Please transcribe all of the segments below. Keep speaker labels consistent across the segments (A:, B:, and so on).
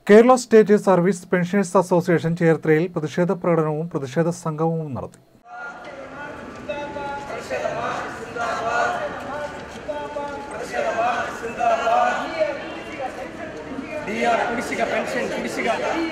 A: Kerala state service pensioners association ചേർത്തലയിൽ പ്രതിഷേധ പ്രകടനവും പ്രതിഷേധ സംഗമവും നടത്തി
B: ഡിആർ കുടിശ്ശിക പെൻഷൻ കുടിശ്ശിക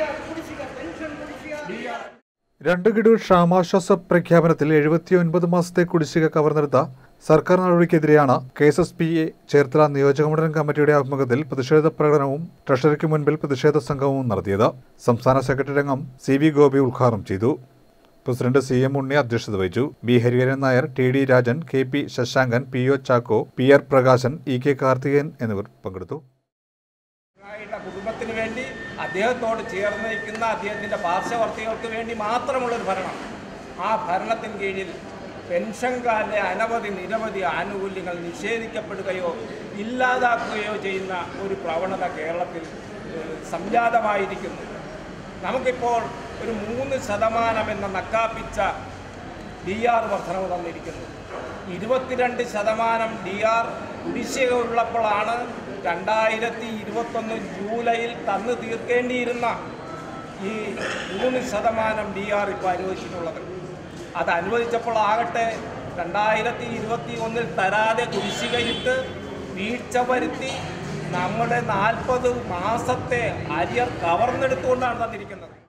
A: രണ്ട് ഗഡു ക്ഷാമാശ്വാസ പ്രഖ്യാപനത്തിൽ എഴുപത്തിയൊൻപത് മാസത്തെ കുടിശ്ശിക കവർന്നെടുത്ത സർക്കാർ നടപടിക്കെതിരെയാണ് K S S P A Cherthala നിയോജകമണ്ഡലം കമ്മിറ്റിയുടെ ആഭിമുഖ്യത്തിൽ പ്രതിഷേധ പ്രകടനവും ട്രഷറിക്ക് മുൻപിൽ പ്രതിഷേധ സംഗമവും നടത്തിയത് സംസ്ഥാന സെക്രട്ടറി അംഗം സി വി ഗോപി ഉദ്ഘാടനം ചെയ്തു പ്രസിഡന്റ് സി എം ഉണ്ണി അധ്യക്ഷത വഹിച്ചു B Hariharan Nair T D Rajan K P Shashankan P O Chacko P R Prakashan E K Karthikeyan എന്നിവർ പങ്കെടുത്തു
B: ആയിട്ടുള്ള കുടുംബത്തിന് വേണ്ടി അദ്ദേഹത്തോട് ചേർന്ന് നിൽക്കുന്ന അദ്ദേഹത്തിൻ്റെ പാർശ്വവർത്തികൾക്ക് വേണ്ടി മാത്രമുള്ളൊരു ഭരണം ആ ഭരണത്തിന് കീഴിൽ പെൻഷൻകാരുടെ അനവധി നിരവധി ആനുകൂല്യങ്ങൾ നിഷേധിക്കപ്പെടുകയോ ഇല്ലാതാക്കുകയോ ചെയ്യുന്ന ഒരു പ്രവണത കേരളത്തിൽ ഏഹ്, സംജാതമായിരിക്കുന്നു നമുക്കിപ്പോൾ ഒരു മൂന്ന് ശതമാനം എന്ന നക്കാപ്പിച്ച ഡി ആർ വർധനവ് തന്നിരിക്കുന്നു ഇരുപത്തിരണ്ട് ശതമാനം ഡി ആർ കുടിശ്ശിക ഉള്ളപ്പോഴാണ് രണ്ടായിരത്തി ഇരുപത്തൊന്ന് ജൂലൈയിൽ തന്നു തീർക്കേണ്ടിയിരുന്ന ഈ മൂന്ന് ശതമാനം ഡി ആർ ഇപ്പോൾ അനുവദിച്ചിട്ടുള്ളത് അത് അനുവദിച്ചപ്പോൾ ആകട്ടെ രണ്ടായിരത്തി ഇരുപത്തി ഒന്നിൽ തരാതെ കുടിശ്ശികയിട്ട് വീഴ്ച വരുത്തി നമ്മുടെ നാൽപ്പത് മാസത്തെ അരിയർ കവർന്നെടുത്തുകൊണ്ടാണ് തന്നിരിക്കുന്നത്